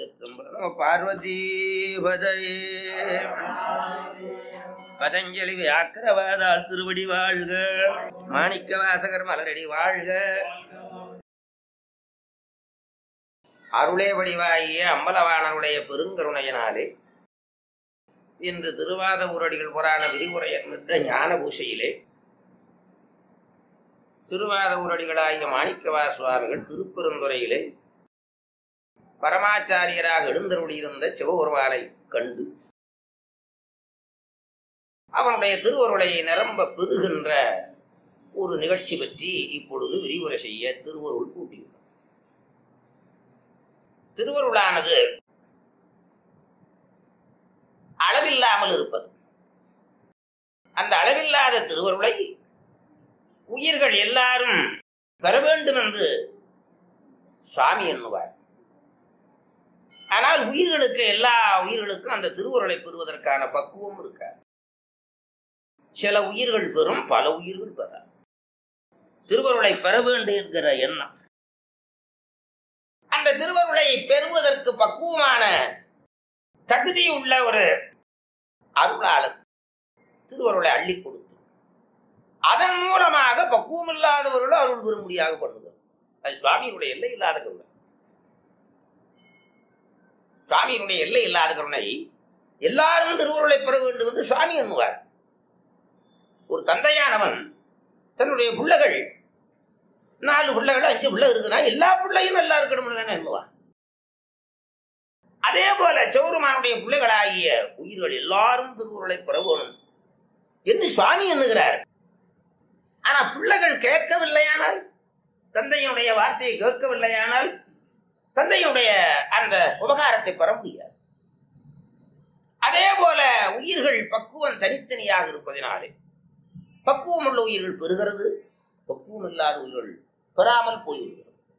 திருச்சிற்றம்பலம் நம பார்வதி பதையே பதஞ்சலி வியாக்கிரவாதால் திருவடி வாழ்க மாணிக்க வாசகர் மலரடி வாழ்க அருளே வடிவாகிய அம்பலவாணனுடைய பெருங்கருணையினாலே இன்று திருவாத ஊரடிகள் புராண விரிவுரை என்ற ஞான பூசையிலே திருவாத ஊரடிகளாகிய மாணிக்கவா சுவாமிகள் திருப்பெருந்துறையிலே பரமாச்சாரியராக எழுந்தருளியிருந்த சிவபெருமானை கண்டு அவனுடைய திருவருளை நிரம்ப பெறுகின்ற ஒரு நிகழ்ச்சி பற்றி இப்பொழுது விரிவுரை செய்ய திருவருள் கூட்டியுள்ளார் திருவருளானது அளவில்லாமல் இருப்பது அந்த அளவில்லாத திருவருளை உயிர்கள் எல்லாரும் பெற வேண்டும் என்று சுவாமி எண்ணுவார் ஆனால் உயிர்களுக்கு எல்லா உயிர்களுக்கும் அந்த திருவுருளை பெறுவதற்கான பக்குவம் இருக்காது சில உயிர்கள் பெறும் பல உயிர்கள் பெற திருவருளை பெற வேண்டும் என்கிற எண்ணம் அந்த திருவருளை பெறுவதற்கு பக்குவமான தகுதி உள்ள ஒரு அருளாளர் திருவருளை அள்ளி கொடுத்து அதன் மூலமாக பக்குவம் இல்லாதவர்களும் அருள் பெறும்படியாக பண்ணுவார் அது சுவாமியினுடைய எல்லை இல்லாத கருணை சுவாமியினுடைய எல்லை இல்லாத கருணை எல்லாரும் திருவுருளை பெற வேண்டும் என்று சுவாமி எண்ணுவார் ஒரு தந்தையானவன் தன்னுடைய பிள்ளைகள் நாலு பிள்ளைகள் அஞ்சு பிள்ளை இருக்குன்னா எல்லா பிள்ளையும் நல்லா இருக்கணும்னு தானே எண்ணுவான் அதே போல சௌருமானுடைய பிள்ளைகளாகிய உயிர்கள் எல்லாரும் திருவுருளை பெற வேணும் என்று சுவாமி எண்ணுகிறார் ஆனா பிள்ளைகள் கேட்கவில்லையானால் தந்தையினுடைய வார்த்தையை கேட்கவில்லையானால் தந்தையினுடைய அந்த உபகாரத்தை பெற முடியாது அதே போல உயிர்கள் பக்குவம் தனித்தனியாக இருப்பதினாலே பக்குவம் உள்ள உயிர்கள் பெறுகிறது பக்குவம் இல்லாத உயிர்கள் பெறாமல் போய்விடுகிறது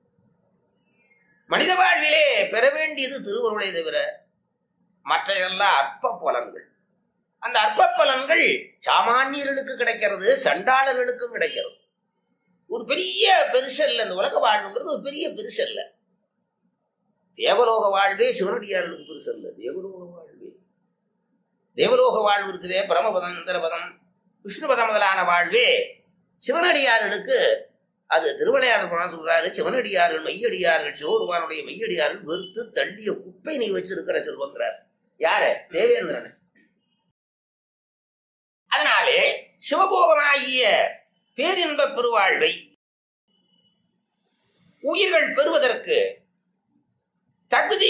மனித வாழ்விலே பெற வேண்டியது திருவருளை தவிர மற்றையெல்லாம் அற்ப பலன்கள் அந்த அற்ப பலன்கள் சாமானியர்களுக்கு கிடைக்கிறது சண்டாளர்களுக்கும் கிடைக்கிறது ஒரு பெரிய பெருசல்ல இந்த உலக வாழ்வுங்கிறது ஒரு பெரிய பெருசல்ல தேவலோக வாழ்வே சிவனடியார்களுக்கு பெருசல்ல தேவலோக வாழ்வே தேவலோக வாழ்வு இருக்குதே பரமபதம் இந்திரபதம் விஷ்ணுபதம் முதலான வாழ்வே சிவனடியார்களுக்கு அது திருவிளையாடல் படம் சொல்றாரு சிவனடியார்கள் மெய்யடியார்கள் சிவருமானுடைய மெய்யடியார்கள் வெறுத்து தள்ளிய குப்பை நீ வச்சிருக்கிற செல்வங்கிறார் யார தேவேந்திரன் அதனாலே சிவபோகமாகிய பேரின்ப பெருவாழ்வை உயிர்கள் பெறுவதற்கு